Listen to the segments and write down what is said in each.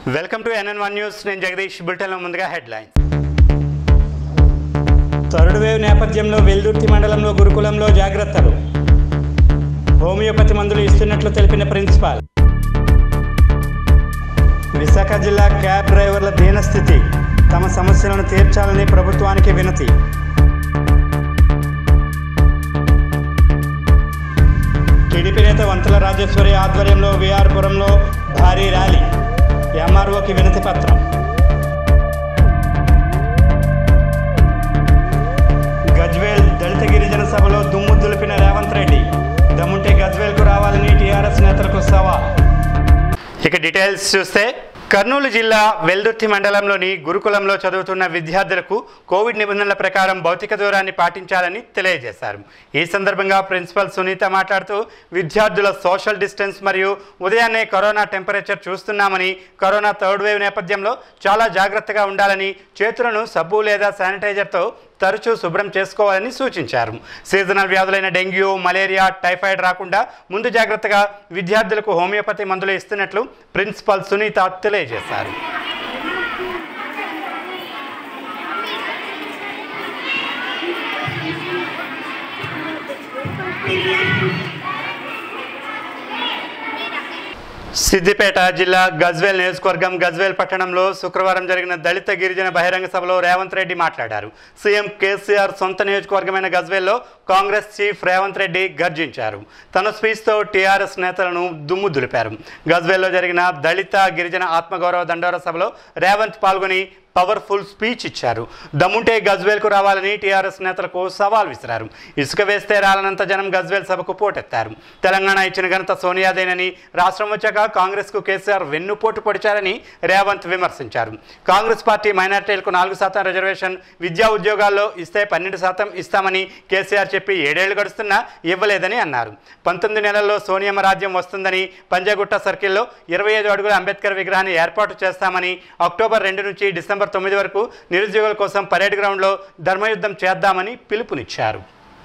Welcome to NN one news నేను జగదీష్ బులెటిన్లో ముందుగా హెడ్లైన్ థర్డ్ వేవ్ నేపథ్యంలో వెల్దుర్తి మండలంలో గురుకులంలో జాగ్రత్తలు హోమియోపతి మందులు ఇస్తున్నట్లు తెలిపిన ప్రిన్సిపాల్ విశాఖ జిల్లా క్యాబ్ డ్రైవర్ల దీనస్థితి తమ సమస్యలను తీర్చాలని ప్రభుత్వానికి వినతి టీడీపీ నేత వంతుల రాజేశ్వరి ఆధ్వర్యంలో విఆర్పురంలో భారీ ర్యాలీ ఎంఆర్ఓకి వినతి పత్రం గజ్వేల్ దళిత గిరిజన సభలో దుమ్ము దులిపిన రేవంత్ రెడ్డి దమ్ముంటే గజ్వేల్కు రావాలని టీఆర్ఎస్ నేతలకు సవాల్ ఇక డీటెయిల్స్ చూస్తే కర్నూలు జిల్లా వెల్దుర్తి మండలంలోని గురుకులంలో చదువుతున్న విద్యార్థులకు కోవిడ్ నిబంధనల ప్రకారం భౌతిక దూరాన్ని పాటించాలని తెలియజేశారు ఈ సందర్భంగా ప్రిన్సిపల్ సునీత మాట్లాడుతూ విద్యార్థుల సోషల్ డిస్టెన్స్ మరియు ఉదయాన్నే కరోనా టెంపరేచర్ చూస్తున్నామని కరోనా థర్డ్ వేవ్ నేపథ్యంలో చాలా జాగ్రత్తగా ఉండాలని చేతులను సబ్బు లేదా శానిటైజర్తో తరచూ శుభ్రం చేసుకోవాలని సూచించారు సీజనల్ వ్యాధులైన డెంగ్యూ మలేరియా టైఫాయిడ్ రాకుండా ముందు జాగ్రత్తగా విద్యార్థులకు హోమియోపతి మందులు ఇస్తున్నట్లు ప్రిన్సిపల్ సునీత తెలియజేశారు సిద్దిపేట జిల్లా గజ్వేల్ నియోజకవర్గం గజ్వేల్ పట్టణంలో శుక్రవారం జరిగిన దళిత గిరిజన బహిరంగ సభలో రేవంత్ రెడ్డి మాట్లాడారు సీఎం కేసీఆర్ సొంత నియోజకవర్గమైన గజ్వేల్లో కాంగ్రెస్ చీఫ్ రేవంత్ రెడ్డి గర్జించారు తన స్పీచ్తో టీఆర్ఎస్ నేతలను దుమ్ము దులిపారు గజ్వేల్లో జరిగిన దళిత గిరిజన ఆత్మగౌరవ దండోర సభలో రేవంత్ పాల్గొని పవర్ఫుల్ స్పీచ్ ఇచ్చారు దమ్ముంటే గజ్వేల్కు రావాలని టీఆర్ఎస్ నేతలకు సవాల్ విసిరారు ఇసుక వేస్తే రాలనంత జనం గజ్వేల్ సభకు పోటెత్తారు తెలంగాణ ఇచ్చిన ఘనత సోనియాదేనని రాష్ట్రం వచ్చాక కాంగ్రెస్కు కేసీఆర్ వెన్నుపోటు పొడిచారని రేవంత్ విమర్శించారు కాంగ్రెస్ పార్టీ మైనార్టీలకు నాలుగు శాతం రిజర్వేషన్ విద్యా ఉద్యోగాల్లో ఇస్తే పన్నెండు శాతం ఇస్తామని కేసీఆర్ చెప్పి ఏడేళ్లు గడుస్తున్నా ఇవ్వలేదని అన్నారు పంతొమ్మిది నెలల్లో సోనియమ్మ రాజ్యం వస్తుందని పంజాగుట్ట సర్కిల్లో ఇరవై ఐదు అడుగుల అంబేద్కర్ విగ్రహాన్ని ఏర్పాటు చేస్తామని అక్టోబర్ రెండు నుంచి డిసెంబర్ తొమ్మిది వరకు నిరుద్యోగుల కోసం పరేడ్ గ్రౌండ్లో ధర్మయుద్ధం చేద్దామని పిలుపునిచ్చారు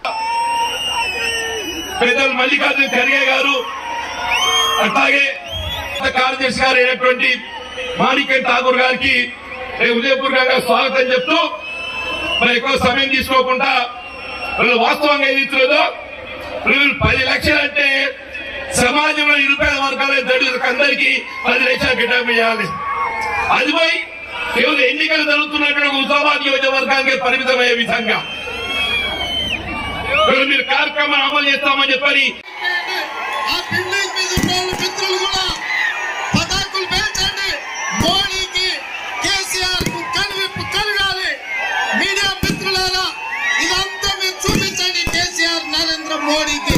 పెద్దలు మల్లికార్జున ఖర్గే గారు అట్లాగే కార్యదర్శి గారు అయినటువంటి మాణిక్యం ఠాగూర్ గారికి నేను ఉదయపూర్వకంగా స్వాగతం చెప్తూ మరి ఎక్కువ సమయం తీసుకోకుండా వీళ్ళు వాస్తవంగా ఏది ఇస్తున్నదో వీళ్ళు పది లక్షలు అంటే సమాజంలో నిరుపేద వర్గాల దళితులకు అందరికీ పది లక్షలు కేటాయించాలి అది పోయి కేవలం ఎన్నికలు జరుగుతున్నటువంటి హుజాబాద్ నియోజకవర్గానికి పరిమితమయ్యే విధంగా వీళ్ళు మీరు కార్యక్రమాన్ని అమలు చేస్తామని చెప్పని ఆ బిల్డింగ్ మీద ఉన్న వాళ్ళ మిత్రులు కూడా పతాకులు పేల్చండి మోడీకి కేసీఆర్ కు కనువిప్పు కలగాలి మీడియా మిత్రులారా ఇదంతా మీరు చూపించండి కేసీఆర్ నరేంద్ర మోడీకి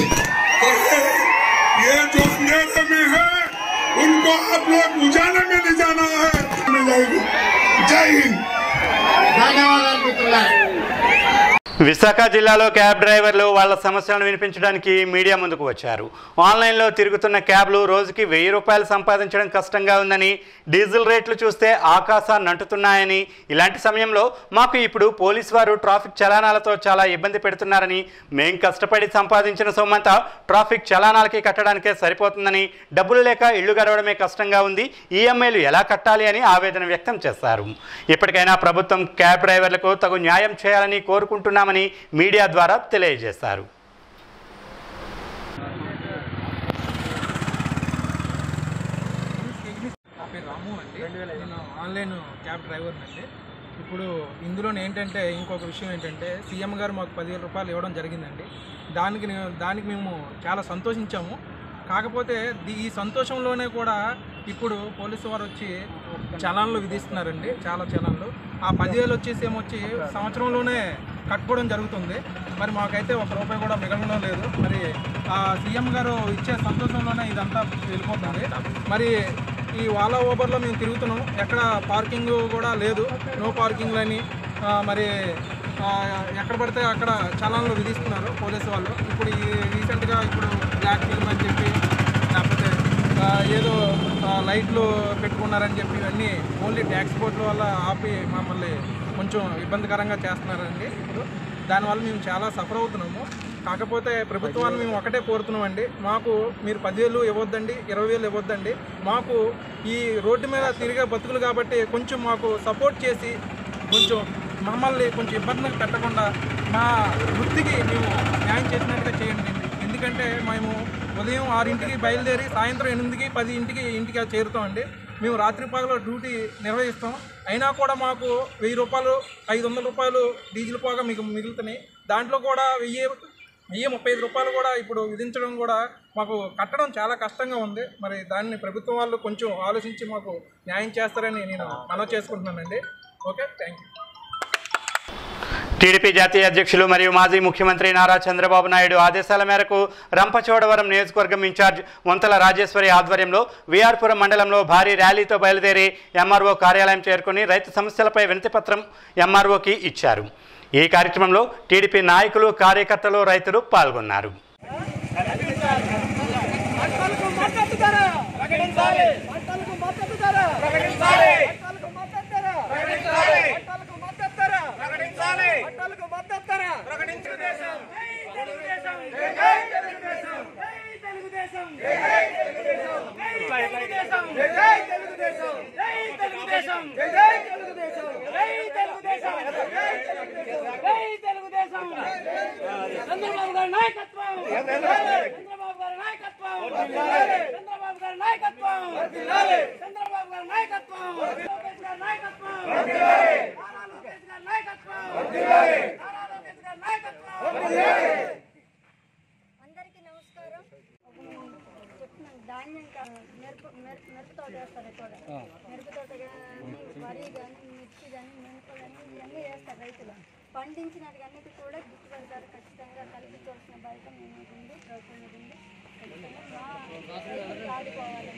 ये जो अंधेरे में है उनको आप लोग उजाले में ले जाना है मिल जाएगी जय हिंद ధన్యవాదాలు మిత్రులారా విశాఖ జిల్లాలో క్యాబ్ డ్రైవర్లు వాళ్ళ సమస్యలను వినిపించడానికి మీడియా ముందుకు వచ్చారు ఆన్లైన్లో తిరుగుతున్న క్యాబ్లు రోజుకి వెయ్యి రూపాయలు సంపాదించడం కష్టంగా ఉందని డీజిల్ రేట్లు చూస్తే ఆకాశాన్ని అంటుతున్నాయని ఇలాంటి సమయంలో మాకు ఇప్పుడు పోలీస్ వారు ట్రాఫిక్ చలానాలతో చాలా ఇబ్బంది పెడుతున్నారని మేం కష్టపడి సంపాదించిన సొమ్మంతా ట్రాఫిక్ చలానాలకి కట్టడానికే సరిపోతుందని డబ్బులు లేక ఇళ్లు గడవడమే కష్టంగా ఉంది ఈఎంఐలు ఎలా కట్టాలి అని ఆవేదన వ్యక్తం చేశారు ఇప్పటికైనా ప్రభుత్వం క్యాబ్ డ్రైవర్లకు తగు న్యాయం చేయాలని కోరుకుంటున్నామని మీడియా ద్వారా తెలియజేశారు నా పేరు రాము అండి నేను ఆన్లైన్ క్యాబ్ డ్రైవర్ అండి ఇప్పుడు ఇందులో ఏంటంటే ఇంకొక విషయం ఏంటంటే సీఎం గారు మాకు పదివేల రూపాయలు ఇవ్వడం జరిగిందండి దానికి నే- దానికి మేము చాలా సంతోషించాము కాకపోతే ది- ఈ సంతోషంలోనే కూడా ఇప్పుడు పోలీసు వారు వచ్చి చలాన్లు విధిస్తున్నారండి చాలా చలాన్లు ఆ పదివేలు వచ్చేసి ఏమొచ్చి సంవత్సరంలోనే కట్టుకోవడం జరుగుతుంది మరి మాకైతే ఒక రూపాయి కూడా మిగలడం లేదు మరి ఆ సీఎం గారు ఇచ్చే సంతోషంలోనే ఇదంతా వెళ్ళిపోతుంది మరి ఈ ఓలా ఊబర్లో మేము తిరుగుతున్నాం ఎక్కడ పార్కింగ్ కూడా లేదు నో పార్కింగ్లని ఆ, మరి ఆ, ఎక్కడ పడితే అక్కడ చలాన్లు విధిస్తున్నారు పోలీసు వాళ్ళు ఇప్పుడు ఈ రీసెంట్గా ఇప్పుడు బ్లాక్ ఫిల్మ్ అని చెప్పి లేకపోతే ఆ, ఏదో ఆ, లైట్లు పెట్టుకున్నారని చెప్పి ఇవన్నీ ఓన్లీ ట్యాక్స్ బోర్డుల వల్ల ఆపి మమ్మల్ని కొంచెం ఇబ్బందికరంగా చేస్తున్నారండి ఇప్పుడు దానివల్ల మేము చాలా సఫర్ అవుతున్నాము కాకపోతే ప్రభుత్వాన్ని మేము ఒకటే కోరుతున్నామండి మాకు మీరు పదివేలు ఇవ్వద్దండి ఇరవై వేలు ఇవ్వద్దండి మాకు ఈ రోడ్డు మీద తిరిగే బతుకులు కాబట్టి కొంచెం మాకు సపోర్ట్ చేసి కొంచెం మమ్మల్ని కొంచెం ఇబ్బందులు పెట్టకుండా మా వృత్తికి మేము న్యాయం చేసినట్టుగా చేయండి ఎందుకంటే మేము ఉదయం ఆరింటికి బయలుదేరి సాయంత్రం ఎనిమిదికి పది ఇంటికి ఇంటికి చేరుతామండి మేము రాత్రి పగలు డ్యూటీ నిర్వహిస్తాం అయినా కూడా మాకు వెయ్యి రూపాయలు ఐదు వందల రూపాయలు డీజిల్ పోగా మీకు మిగులుతున్నాయి దాంట్లో కూడా వెయ్యి వెయ్యి ముప్పై ఐదు రూపాయలు కూడా ఇప్పుడు విధించడం కూడా మాకు కట్టడం చాలా కష్టంగా ఉంది మరి దాన్ని ప్రభుత్వం వాళ్ళు కొంచెం ఆలోచించి మాకు న్యాయం చేస్తారని నేను మనవి చేసుకుంటున్నానండి ఓకే థ్యాంక్ యూ టీడీపీ జాతీయ అధ్యక్షులు మరియు మాజీ ముఖ్యమంత్రి నారా చంద్రబాబు నాయుడు ఆదేశాల మేరకు రంపచోడవరం నియోజకవర్గం ఇన్ఛార్జ్ వంతల రాజేశ్వరి ఆధ్వర్యంలో విఆర్పురం మండలంలో భారీ ర్యాలీతో బయలుదేరి ఎంఆర్ఓ కార్యాలయం చేరుకుని రైతు సమస్యలపై వినతిపత్రం ఎంఆర్ఓకి ఇచ్చారు ఈ కార్యక్రమంలో టీడీపీ నాయకులు కార్యకర్తలు రైతులు పాల్గొన్నారు పంటలకు మద్దతు ధర ప్రకటించాలి పంటలకు మద్దతు ధర ప్రకటించాలి పంటలకు మద్దతు ధర ప్రకటించాలి పంటలకు మద్దతు ధర ప్రకటించాలి పంటలకు మద్దతు ధర ప్రకటించడం తెలుగుదేశం జై తెలుగుదేశం జై తెలుగుదేశం జై తెలుగుదేశం జై తెలుగుదేశం జై తెలుగుదేశం జై తెలుగుదేశం జై తెలుగుదేశం జై తెలుగుదేశం జై తెలుగుదేశం చంద్రబాబు గారి నాయకత్వం చంద్రబాబు గారి నాయకత్వం చంద్రబాబు గారి నాయకత్వం చంద్రబాబు గారి నాయకత్వం లోకేష్ గారి నాయకత్వం నారా లోకేష్ గారి నాయకత్వం నారా లోకేష్ గారి నాయకత్వం అందరికీ నమస్కారం చెప్తున్నాను ధాన్యం కా- మిరప మిరప మిరప తోట వేస్తారు ఇక్కడ మిరప తోట కానీ వరి కానీ మిర్చి కానీ మిరప కానీ ఇవన్నీ వేస్తారు రైతులు పండించినటువన్నిటి కూడా గిట్టుబాటు ధర ఖచ్చితంగా కల్పించాల్సిన బాధ్యత మేము మీద ఉంది ప్రభుత్వం మీద ఉంది ఖచ్చితంగా మా రైతులు ఆదుకోవాలని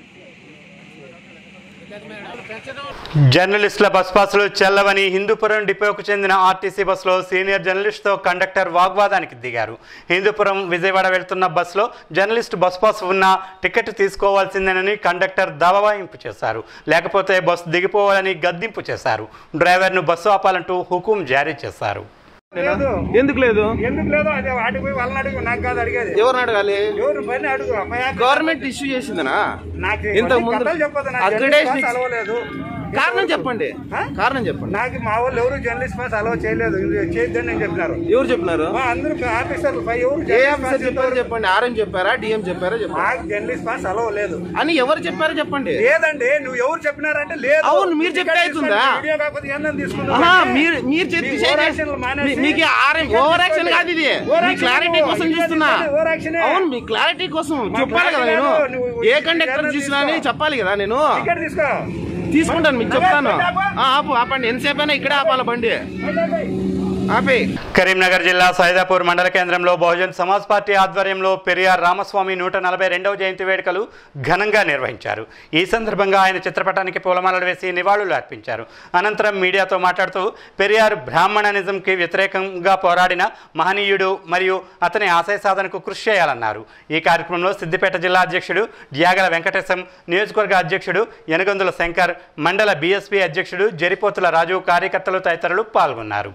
జర్నలిస్టుల బస్ పాసులు చెల్లవని హిందూపురం డిపోకు చెందిన ఆర్టీసీ బస్సులో సీనియర్ జర్నలిస్ట్తో కండక్టర్ వాగ్వాదానికి దిగారు హిందూపురం విజయవాడ వెళ్తున్న బస్సులో జర్నలిస్ట్ బస్ పాస్ ఉన్న టికెట్ తీసుకోవాల్సిందేనని కండక్టర్ దబాయింపు చేశారు లేకపోతే బస్సు దిగిపోవాలని గద్దింపు చేశారు డ్రైవర్ను బస్సు ఆపాలంటూ హుకుం జారీ చేశారు ఎందుకు లేదు ఎందుకు లేదు అదే వాటికి పోయి వాళ్ళని అడుగు నాకు కాదు అడిగేది ఎవరిని అడగాలి ఎవరు పని అడుగు అబ్బాయి గవర్నమెంట్ ఇష్యూ చేసిందనా నాకు ఇంత ముందు కథలు చెప్పదు నాకు accreditation జర్నలిస్ట్ పాస్ అలవలేదు కారణం చెప్పండి కారణం చెప్పండి నాకు మా వాళ్ళు ఎవరు జర్నలిస్ట్ పాస్ అలవ చేయలేదు ఇది చేయొద్దని నేను చెప్పినారు ఎవరు చెప్పినారు మా అందరూ ఆఫీసర్లు పై ఎవరు ఏ జర్నలిస్ట్ ఆఫీసర్ పాస్ చెప్పారు చెప్పండి ఆర్ఎం చెప్పారా డిఎం చెప్పారా చెప్పండి నాకు జర్నలిస్ట్ పాస్ అలవ లేదు అని ఎవరు చెప్పారో చెప్పండి లేదండి నువ్వు ఎవరు చెప్పినారంటే లేదు అవును, మీరు చెప్తే టికెట్ అవుతుందా? తీసుకొని వీడియో కాకపోతే ఏందని తీసుకున్నావు ఆహా, అంటే మీరు మీరు చెప్పి మీ ఓవర్ యాక్షన్లు మానేసి మీకు ఆర్ఎం టికెట్ ఓవర్ యాక్షన్ తీసుకోండి. కాదు ఇది ఓవర్ మీ యాక్షన్ క్లారిటీ నువ్వు. కోసం ఇదే చూస్తున్నా తీసుకోండి, ఓవర్ యాక్షనే. అవును మీ క్లారిటీ కోసం మా చెప్పాలి కదా క్లారిటీ నేను కాదు, నువ్వు ఏ కండక్టర్ జర్నలిస్ట్ చూసినా అని తీసుకో. చెప్పాలి కదా నేను టికెట్ తీసుకో తీసుకుంటాను మీకు చెప్తాను ఆ, ఆపు ఆపండి ఎంతసేపు అయినా ఇక్కడే ఆపాలి బండి ఆపే కరీంనగర్ జిల్లా సైదాపూర్ మండల కేంద్రంలో బహుజన్ సమాజ్ పార్టీ ఆధ్వర్యంలో పెరియార్ రామస్వామి నూట నలభై రెండవ జయంతి వేడుకలు ఘనంగా నిర్వహించారు ఈ సందర్భంగా ఆయన చిత్రపటానికి పూలమాలలు వేసి నివాళులు అర్పించారు అనంతరం మీడియాతో మాట్లాడుతూ పెరియార్ బ్రాహ్మణనిజంకి వ్యతిరేకంగా పోరాడిన మహనీయుడు మరియు అతని ఆశయ సాధనకు కృషి చేయాలన్నారు ఈ కార్యక్రమంలో సిద్దిపేట జిల్లా అధ్యక్షుడు డ్యాగల వెంకటేశం నియోజకవర్గ అధ్యక్షుడు యనగొందుల శంకర్ మండల బీఎస్పీ అధ్యక్షుడు జరిపోతుల రాజు కార్యకర్తలు తదితరులు పాల్గొన్నారు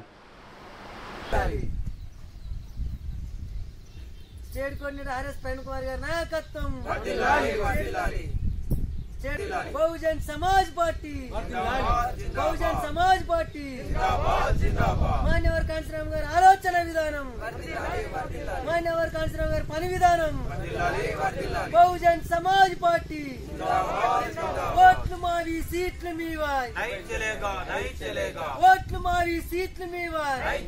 state coordinator RS Praveen Kumar గారి నాయకత్వం state Bahujan Samaj party Bahujan Samaj party మాన్యవర్ కాంచరామ్ గారి ఆలోచన విధానం మాన్యవర్ కాంచరామ్ గారి పని విధానం బహుజన్ సమాజ్ పార్టీ ఓట్లు మావి సీట్లు మీవాయ్ ఓట్లు మావి సీట్లు మీవాయ్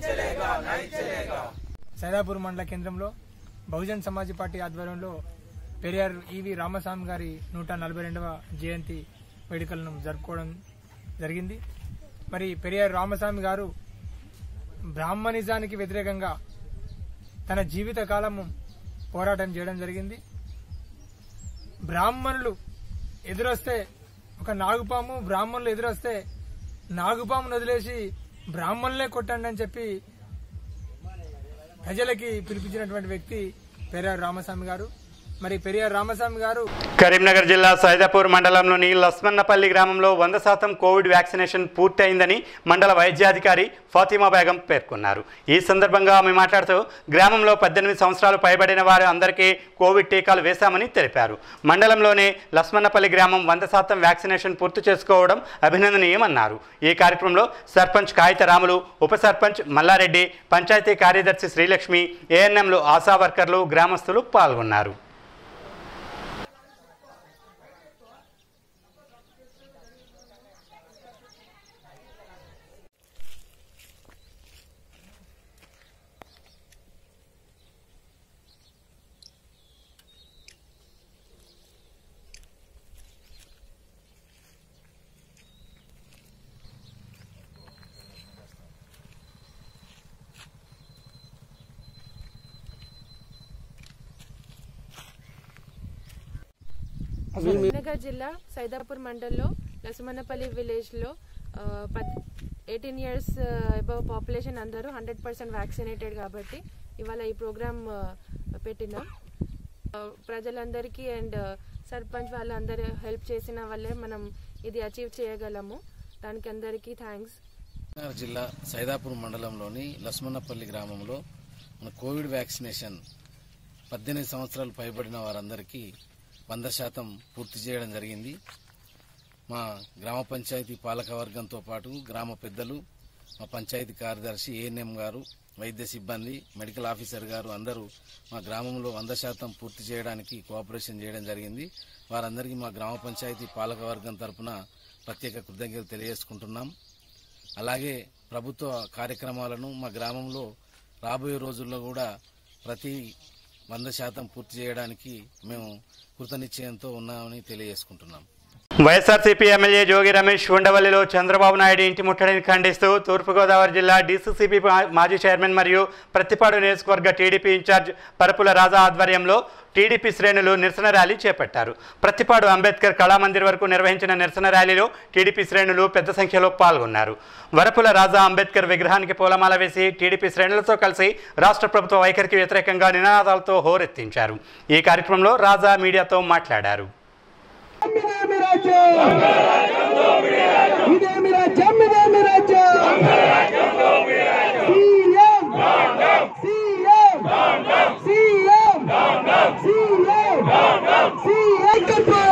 సైదాపూర్ మండల కేంద్రంలో బహుజన్ సమాజ్ పార్టీ ఆధ్వర్యంలో పెరియార్ ఈవి రామస్వామి గారి నూట నలభై రెండవ జయంతి వేడుకలను జరుపుకోవడం జరిగింది మరి పెరియార్ రామస్వామి గారు బ్రాహ్మణిజానికి వ్యతిరేకంగా తన జీవిత కాలము పోరాటం చేయడం జరిగింది బ్రాహ్మణులు ఎదురొస్తే ఒక నాగుపాము బ్రాహ్మణులు ఎదురొస్తే నాగుపామును వదిలేసి బ్రాహ్మణులే కొట్టండి అని చెప్పి ప్రజలకి పిలిపించినటువంటి వ్యక్తి పెరారు రామస్వామి గారు మరి పెరియార్ రామస్వామి గారు కరీంనగర్ జిల్లా సైదాపూర్ మండలంలోని లస్మన్నపల్లి గ్రామంలో వంద శాతం కోవిడ్ వ్యాక్సినేషన్ పూర్తయిందని మండల వైద్యాధికారి ఫాతిమా బేగం పేర్కొన్నారు ఈ సందర్భంగా ఆమె మాట్లాడుతూ గ్రామంలో పద్దెనిమిది సంవత్సరాలు పైబడిన వారు అందరికీ కోవిడ్ టీకాలు వేశామని తెలిపారు మండలంలోనే లస్మన్నపల్లి గ్రామం వంద శాతం వ్యాక్సినేషన్ పూర్తి చేసుకోవడం అభినందనీయమన్నారు ఈ కార్యక్రమంలో సర్పంచ్ కాగిత రాములు ఉప సర్పంచ్ మల్లారెడ్డి పంచాయతీ కార్యదర్శి శ్రీలక్ష్మి ఏఎన్ఎంలు ఆశా వర్కర్లు గ్రామస్తులు పాల్గొన్నారు కరీంనగర్ జిల్లా సైదాపూర్ మండల్లో లసుమన్నపల్లి విలేజ్లో ఎయిటీన్ ఇయర్స్ అబవ్ పాపులేషన్ అందరూ హండ్రెడ్ పర్సెంట్ వ్యాక్సినేటెడ్ కాబట్టి ఇవాళ ఈ ప్రోగ్రామ్ పెట్టినాం ఆ, ప్రజలందరికీ అండ్ సర్పంచ్ వాళ్ళందరూ హెల్ప్ చేసిన వల్లే మనం ఇది అచీవ్ చేయగలము దానికి అందరికీ థ్యాంక్స్ కరీంనగర్ జిల్లా సైదాపూర్ మండలంలోని లస్మన్నపల్లి గ్రామంలో మన కోవిడ్ వ్యాక్సినేషన్ పద్దెనిమిది సంవత్సరాలు పైబడిన వారందరికీ వంద శాతం పూర్తి చేయడం జరిగింది మా గ్రామ పంచాయతీ పాలక వర్గంతో పాటు గ్రామ పెద్దలు మా పంచాయతీ కార్యదర్శి ఏఎన్ఎం గారు వైద్య సిబ్బంది మెడికల్ ఆఫీసర్ గారు అందరూ మా గ్రామంలో వంద శాతం పూర్తి చేయడానికి కోఆపరేషన్ చేయడం జరిగింది వారందరికీ మా గ్రామ పంచాయతీ పాలక వర్గం తరపున ప్రత్యేక కృతజ్ఞతలు తెలియజేసుకుంటున్నాం అలాగే ప్రభుత్వ కార్యక్రమాలను మా గ్రామంలో రాబోయే రోజుల్లో కూడా ప్రతి వంద శాతం పూర్తి చేయడానికి మేము కృతనిశ్చయంతో ఉన్నామని తెలియజేసుకుంటున్నాం వైఎస్ఆర్సీపీ ఎమ్మెల్యే జోగి రమేష్ ఉండవల్లిలో చంద్రబాబు నాయుడు ఇంటి ముట్టడిని ఖండిస్తూ తూర్పుగోదావరి జిల్లా డీసీసీబీ మా- మాజీ చైర్మన్ మరియు ప్రతిపాడు నియోజకవర్గ టీడీపీ ఇన్ఛార్జ్ పరుపుల రాజా ఆధ్వర్యంలో టీడీపీ శ్రేణులు నిరసన ర్యాలీ చేపట్టారు ప్రతిపాడు అంబేద్కర్ కళామందిర్ వరకు నిర్వహించిన నిరసన ర్యాలీలో టీడీపీ శ్రేణులు పెద్ద సంఖ్యలో పాల్గొన్నారు వరపుల రాజా అంబేద్కర్ విగ్రహానికి పూలమాల వేసి టీడీపీ శ్రేణులతో కలిసి రాష్ట్ర ప్రభుత్వ వైఖరికి వ్యతిరేకంగా నినాదాలతో హోరెత్తించారు ఈ కార్యక్రమంలో రాజా మీడియాతో మాట్లాడారు ఇదేమి రాజ్యం ఇదేమి రాజ్యం ఇదేమి రాజ్యం CM CM CM CM CM కట్టు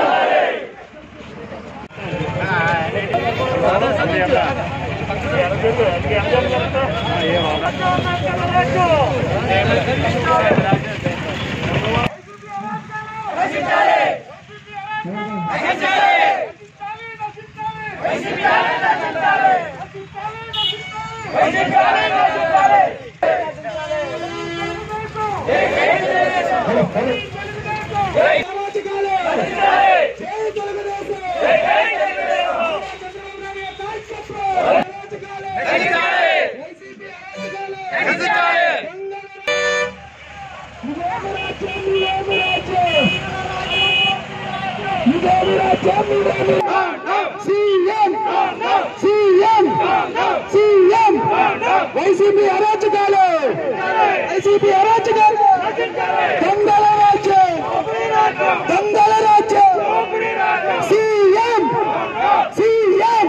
సీఎం సీఎం సీఎం వైసీపీ అరాచకాలు వైసీపీ అరాచకాలు దొంగల రాజ్యం దొంగల రాజ్యం CM CM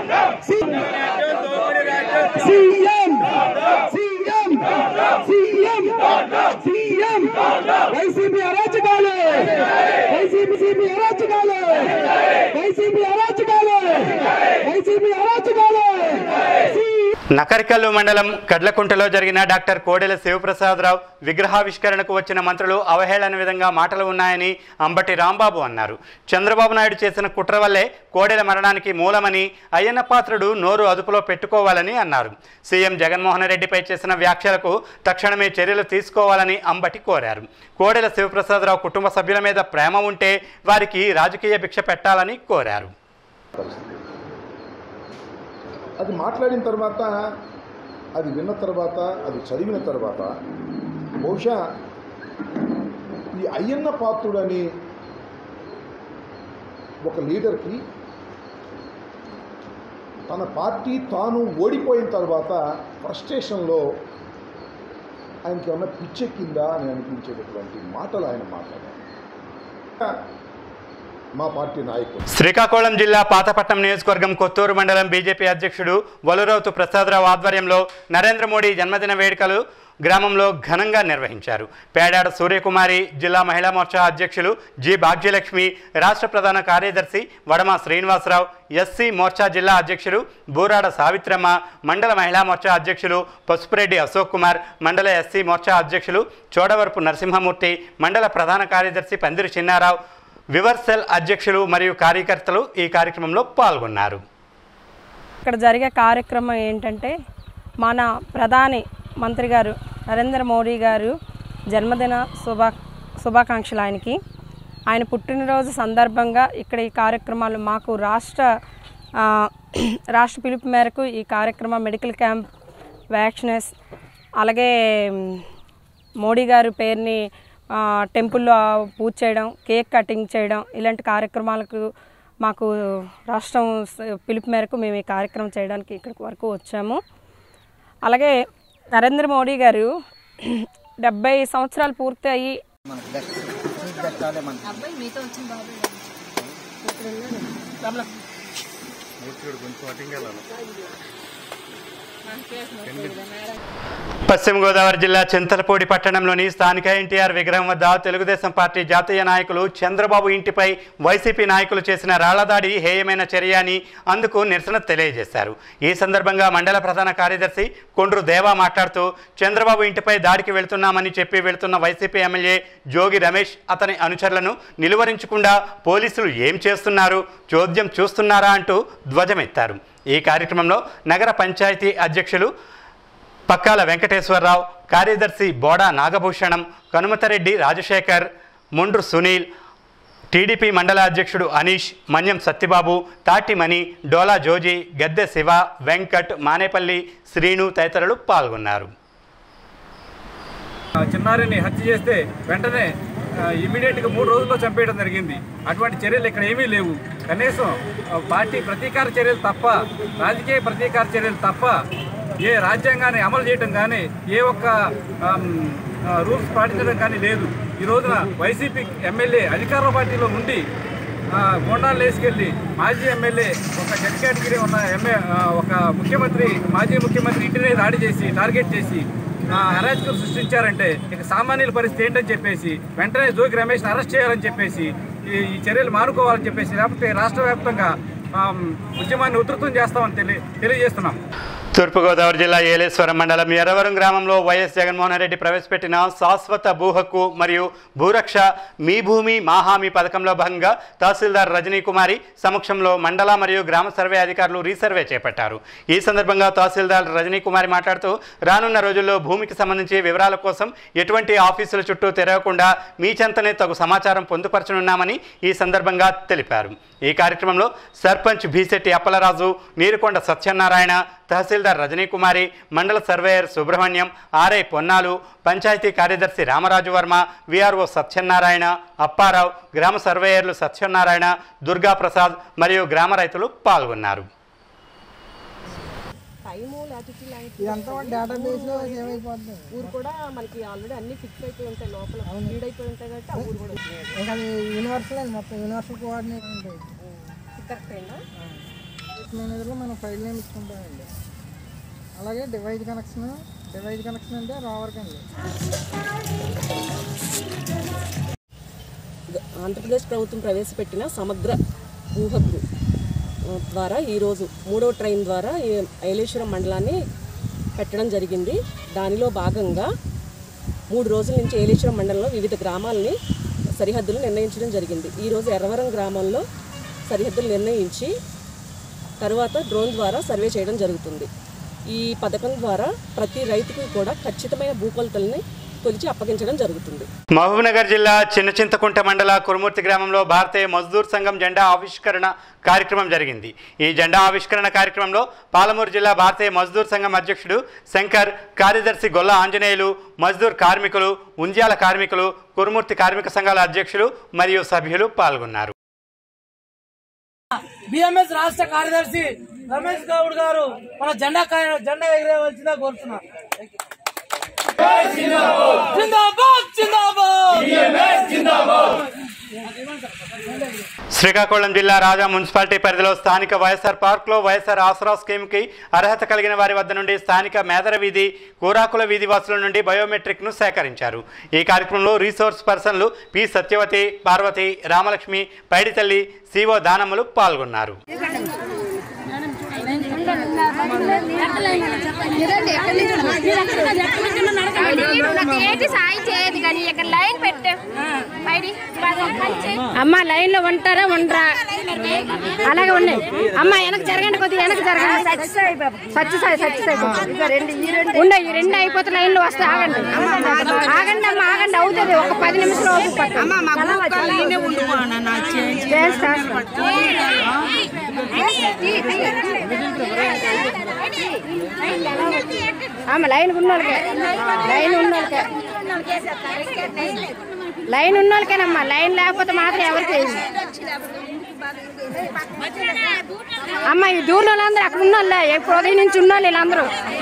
CM CM CM CM YCP అరాచకాలు వైసీపీ సిపి అరాచకాలు వైసీపీ అరాచకాలు వైసీపీ అరాచకాలు నకరికల్లు మండలం కడ్లకుంటలో జరిగిన డాక్టర్ కోడెల శివప్రసాదరావు విగ్రహావిష్కరణకు వచ్చిన మంత్రులు అవహేళన విధంగా మాటలు ఉన్నాయని అంబటి రాంబాబు అన్నారు చంద్రబాబు నాయుడు చేసిన కుట్ర వల్లే కోడెల మరణానికి మూలమని అయ్యన్న పాత్రుడు నోరు అదుపులో పెట్టుకోవాలని అన్నారు సీఎం జగన్మోహన్ రెడ్డిపై చేసిన వ్యాఖ్యలకు తక్షణమే చర్యలు తీసుకోవాలని అంబటి కోరారు కోడెల శివప్రసాదరావు కుటుంబ సభ్యుల మీద ప్రేమ ఉంటే వారికి రాజకీయ భిక్ష పెట్టాలని కోరారు అది మాట్లాడిన తర్వాత అది విన్న తర్వాత అది చదివిన తర్వాత బహుశా ఈ అయ్యన్న పాత్రుడని ఒక లీడర్కి తన పార్టీ తాను ఓడిపోయిన తర్వాత ఫ్రస్ట్రేషన్లో ఆయనకి ఏమైనా పిచ్చెక్కిందా అని అనిపించేటటువంటి మాటలు ఆయన మాట్లాడారు మా పార్టీ నాయకులు శ్రీకాకుళం జిల్లా పాతపట్నం నియోజకవర్గం కొత్తూరు మండలం బీజేపీ అధ్యక్షుడు వలురౌతు ప్రసాదరావు ఆధ్వర్యంలో నరేంద్ర మోడీ జన్మదిన వేడుకలు గ్రామంలో ఘనంగా నిర్వహించారు పేడాడ సూర్యకుమారి జిల్లా మహిళా మోర్చా అధ్యక్షులు జి భాగ్యలక్ష్మి రాష్ట్ర ప్రధాన కార్యదర్శి వడమ శ్రీనివాసరావు ఎస్సీ మోర్చా జిల్లా అధ్యక్షులు బూరాడ సావిత్రమ్మ మండల మహిళా మోర్చా అధ్యక్షులు పసుపురెడ్డి అశోక్ కుమార్ మండల ఎస్సీ మోర్చా అధ్యక్షులు చోడవరపు నరసింహమూర్తి మండల ప్రధాన కార్యదర్శి పందిరి చిన్నారావు వివర్సెల్ అధ్యక్షులు మరియు కార్యకర్తలు ఈ కార్యక్రమంలో పాల్గొన్నారు ఇక్కడ జరిగే కార్యక్రమం ఏంటంటే మన ప్రధాని మంత్రి గారు నరేంద్ర మోడీ గారు జన్మదిన శుభా శుభాకాంక్షలు ఆయనకి ఆయన పుట్టినరోజు సందర్భంగా ఇక్కడ ఈ కార్యక్రమాలు మాకు రాష్ట్ర ఆ, రాష్ట్ర పిలుపు మేరకు ఈ కార్యక్రమం మెడికల్ క్యాంప్ వ్యాక్సినేస్ అలాగే మ్, మోడీ గారి పేరుని ఆ, టెంపుల్లో పూజ చేయడం కేక్ కటింగ్ చేయడం ఇలాంటి కార్యక్రమాలకు మాకు రాష్ట్రం స- పిలుపు మేరకు మేము ఈ కార్యక్రమం చేయడానికి ఇక్కడికి వరకు వచ్చాము అలాగే నరేంద్ర మోడీ గారు డెబ్బై సంవత్సరాలు పూర్తి అయ్యి పశ్చిమ గోదావరి జిల్లా చింతలపూడి పట్టణంలోని స్థానిక ఎన్టీఆర్ విగ్రహం వద్ద తెలుగుదేశం పార్టీ జాతీయ నాయకులు చంద్రబాబు ఇంటిపై వైసీపీ నాయకులు చేసిన రాళ్లదాడి హేయమైన చర్య అని అందుకు నిరసన తెలియజేశారు ఈ సందర్భంగా మండల ప్రధాన కార్యదర్శి కొండ్రు దేవా మాట్లాడుతూ చంద్రబాబు ఇంటిపై దాడికి వెళ్తున్నామని చెప్పి వెళ్తున్న వైసీపీ ఎమ్మెల్యే జోగి రమేష్ అతని అనుచరులను నిలువరించకుండా పోలీసులు ఏం చేస్తున్నారు చోద్యం చూస్తున్నారా అంటూ ధ్వజమెత్తారు ఈ కార్యక్రమంలో నగర పంచాయతీ అధ్యక్షులు పక్కాల వెంకటేశ్వరరావు కార్యదర్శి బోడా నాగభూషణం కనుమతరెడ్డి రాజశేఖర్ ముండ్రు సునీల్ టీడీపీ మండల అధ్యక్షుడు అనీష్ మన్యం సత్యబాబు తాటిమణి డోలా జోజి గద్దె శివ వెంకట్ మానేపల్లి శ్రీను తదితరులు పాల్గొన్నారు చిన్నారిని హత్య చేస్తే వెంటనే ఇమీడియట్గా మూడు రోజుల్లో చంపేయడం జరిగింది అటువంటి చర్యలు ఇక్కడ ఏమీ లేవు కనీసం ఆ, పార్టీ ప్రతీకార చర్యలు తప్ప రాజకీయ ప్రతీకార చర్యలు తప్ప ఏ రాజ్యాంగాన్ని అమలు చేయడం కానీ ఏ ఒక్క ఆమ్, ఆ, రూల్స్ పాటించడం కానీ లేదు ఈ రోజున వైసీపీ ఎమ్మెల్యే అధికార పార్టీలో ఉండి ఆ, గోండాలు వేసుకెళ్ళి మాజీ ఎమ్మెల్యే ఒక జడ్ కేటగిరీ ఉన్న ఎమ్మె ఆ, ఒక ముఖ్యమంత్రి మాజీ ముఖ్యమంత్రి ఇంటినే దాడి చేసి టార్గెట్ చేసి ఆ, అరాచకం సృష్టించారంటే ఇక సామాన్యుల పరిస్థితి ఏంటని చెప్పేసి వెంటనే జోగి రమేష్ని అరెస్ట్ చేయాలని చెప్పేసి ఈ ఈ చర్యలు మానుకోవాలని చెప్పేసి లేకపోతే రాష్ట్ర వ్యాప్తంగా ఆమ్, ఉద్యమాన్ని ఉధృతం చేస్తామని తెలియ తెలియజేస్తున్నాం తూర్పుగోదావరి జిల్లా ఏలేశ్వరం మండలం ఎర్రవరం గ్రామంలో వైఎస్ జగన్మోహన్ రెడ్డి ప్రవేశపెట్టిన శాశ్వత భూ హక్కు మరియు భూరక్ష మీ భూమి మా హామీ పథకంలో భాగంగా తహసీల్దార్ రజనీ కుమారి సమక్షంలో మండల మరియు గ్రామ సర్వే అధికారులు రీసర్వే చేపట్టారు ఈ సందర్భంగా తహసీల్దార్ రజనీ కుమారి మాట్లాడుతూ రానున్న రోజుల్లో భూమికి సంబంధించి వివరాల కోసం ఎటువంటి ఆఫీసుల చుట్టూ తిరగకుండా మీ చెంతనే తగు సమాచారం పొందుపరచనున్నామని ఈ సందర్భంగా తెలిపారు ఈ కార్యక్రమంలో సర్పంచ్ భీశెట్టి అప్పలరాజు నీరుకొండ సత్యనారాయణ తహసీల్దార్ రజనీకుమారి మండల సర్వేయర్ సుబ్రహ్మణ్యం ఆర్ఐ పొన్నాలు పంచాయతీ కార్యదర్శి రామరాజు వర్మ విఆర్ఓ సత్యనారాయణ అప్పారావు గ్రామ సర్వేయర్లు సత్యనారాయణ దుర్గా ప్రసాద్ మరియు గ్రామ రైతులు పాల్గొన్నారు ఇదంతా డేటాబేస్ లో ఏమైపోతుంది ఊరు కూడా మనకి ఆల్రెడీ అన్ని ఫిక్స్ అయిపోయి ఉంటాయి లోపల లీడ్ అయిపోయి ఉంటాయి కాబట్టి ఆ ఊరు కూడా ఇంకా అది యూనివర్సల్ అండి మొత్తం యూనివర్సల్ కోఆర్డినేట్ ఉంటాయి కరెక్ట్ అయినా మేనేజర్లో మనం ఫైల్ నేమ్ ఇచ్చుకుంటామండి అలాగే డివైజ్ కనెక్షన్ డివైజ్ కనెక్షన్ అంటే రావర్క్ అండి ఆంధ్రప్రదేశ్ ప్రభుత్వం ప్రవేశపెట్టిన సమగ్ర భూ హక్కు ఆ, ద్వారా ఈరోజు మూడో ట్రైన్ ద్వారా ఈ ఐలేశ్వరం మండలాన్ని పెట్టడం జరిగింది దానిలో భాగంగా మూడు రోజుల నుంచి ఏలేశ్వరం మండలంలో వివిధ గ్రామాలని సరిహద్దులు నిర్ణయించడం జరిగింది ఈరోజు ఎర్రవరం గ్రామంలో సరిహద్దులు నిర్ణయించి తరువాత డ్రోన్ ద్వారా సర్వే చేయడం జరుగుతుంది ఈ పథకం ద్వారా ప్రతి రైతుకు కూడా ఖచ్చితమైన భూకొలతల్ని కొలిచి అప్పగించడం జరుగుతుంది మహబూబ్నగర్ జిల్లా చిన్నచింతకుంట మండల కురుమూర్తి గ్రామంలో భారతీయ మజ్దూర్ సంఘం జెండా ఆవిష్కరణ కార్యక్రమం జరిగింది ఈ జెండా ఆవిష్కరణ కార్యక్రమంలో పాలమూరు జిల్లా భారతీయ మజ్దూర్ సంఘం అధ్యక్షుడు శంకర్ కార్యదర్శి గొల్ల ఆంజనేయులు మజ్దూర్ కార్మికులు ఉంజ్యాల కార్మికులు కురుమూర్తి కార్మిక సంఘాల అధ్యక్షులు మరియు సభ్యులు పాల్గొన్నారు బిఎంఎస్ రాష్ట్ర కార్యదర్శి రమేష్ గౌడ్ గారు మన జెండా కా- జెండా ఎగిరేవలసిందిగా కోరుతున్నారు జిందాబాద్ జిందాబాద్ శ్రీకాకుళం జిల్లా రాజా మున్సిపాలిటీ పరిధిలో స్థానిక వైఎస్ఆర్ పార్క్లో వైఎస్ఆర్ ఆసరా స్కీమ్కి అర్హత కలిగిన వారి వద్ద నుండి స్థానిక మేదర వీధి కూరాకుల వీధి వాసుల నుండి బయోమెట్రిక్ను సేకరించారు ఈ కార్యక్రమంలో రీసోర్స్ పర్సన్లు పి సత్యవతి పార్వతి రామలక్ష్మి పైడితల్లి సిఓ దానమ్మలు పాల్గొన్నారు ఏంటి సాయం చేయదు కానీ ఇక్కడ లైన్ పెట్టు బయటి అమ్మ లైన్ లో ఉంటారా ఉండరా అలాగే ఉన్నాయి అమ్మ వెనక జరగండి కొద్దిగా వెనక జరగండి సత్యసాయి సత్యసాయి ఉండే ఈ రెండు అయిపోతే లైన్ లో వస్తే ఆగండి ఆగండి అమ్మ ఆగండి అవుతుంది ఒక పది నిమిషాలు అవుతుంది పట్టు. చేస్తా. అమ్మ లైన్ ఉన్నోళ్ళకే లైన్ ఉన్నోళ్ళకే లైన్ ఉన్నోళ్ళకేనమ్మా లైన్ లేకపోతే మాత్రం ఎవరికి అమ్మ ఈ దూరంలో వాళ్ళందరూ అక్కడ ఉన్నోళ్ళే ఎప్పుడు ఉదయం నుంచి ఉన్నోళ్ళు వీళ్ళందరూ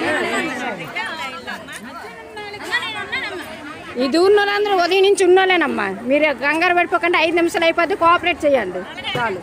ఈ దూరంలో వాళ్ళందరూ ఉదయం నుంచి ఉన్నోళ్ళేనమ్మా మీరు కంగారు పడిపోకుండా ఐదు నిమిషాలు అయిపోద్ది కోఆపరేట్ చేయండి చాలు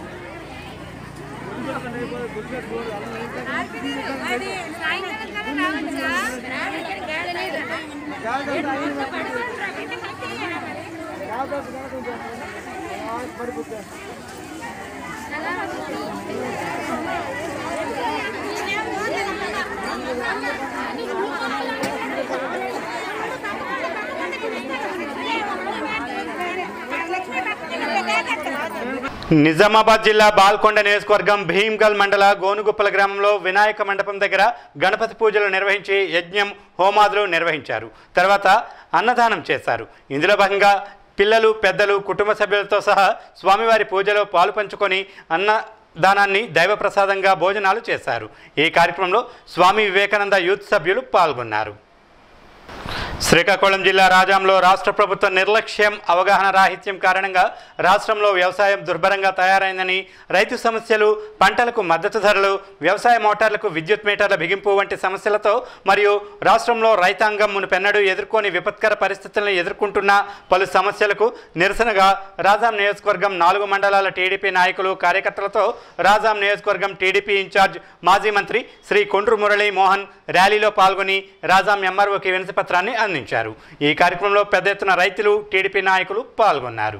నిజామాబాద్ జిల్లా బాల్కొండ నియోజకవర్గం భీమ్గల్ మండల గోనుగుప్పల గ్రామంలో వినాయక మండపం దగ్గర గణపతి పూజలు నిర్వహించి యజ్ఞం హోమాదులు నిర్వహించారు తర్వాత అన్నదానం చేశారు ఇందులో భాగంగా పిల్లలు పెద్దలు కుటుంబ సభ్యులతో సహా స్వామివారి పూజలో పాలు పంచుకొని అన్న దానాన్ని దైవ ప్రసాదంగా భోజనాలు చేశారు ఈ కార్యక్రమంలో స్వామి వివేకానంద యూత్ సభ్యులు పాల్గొన్నారు శ్రీకాకుళం జిల్లా రాజాంలో రాష్ట్ర ప్రభుత్వ నిర్లక్ష్యం అవగాహన రాహిత్యం కారణంగా రాష్ట్రంలో వ్యవసాయం దుర్భరంగా తయారైందని రైతు సమస్యలు పంటలకు మద్దతు ధరలు వ్యవసాయ మోటార్లకు విద్యుత్ మీటర్ల బిగింపు వంటి సమస్యలతో మరియు రాష్ట్రంలో రైతాంగం మునుపెన్నడూ ఎదుర్కొని విపత్కర పరిస్థితులను ఎదుర్కొంటున్న పలు సమస్యలకు నిరసనగా రాజాం నియోజకవర్గం నాలుగు మండలాల టీడీపీ నాయకులు కార్యకర్తలతో రాజాం నియోజకవర్గం టీడీపీ ఇన్ఛార్జ్ మాజీ మంత్రి శ్రీ కొండ్రు మురళీ మోహన్ ర్యాలీలో పాల్గొని రాజాం ఎంఆర్ఓకి వినతి పత్రాన్ని అందించారు ఈ కార్యక్రమంలో పెద్ద ఎత్తున రైతులు టీడీపీ నాయకులు పాల్గొన్నారు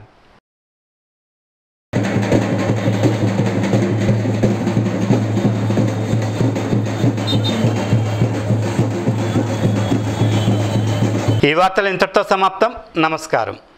ఈ వార్తలు ఇంతటితో సమాప్తం నమస్కారం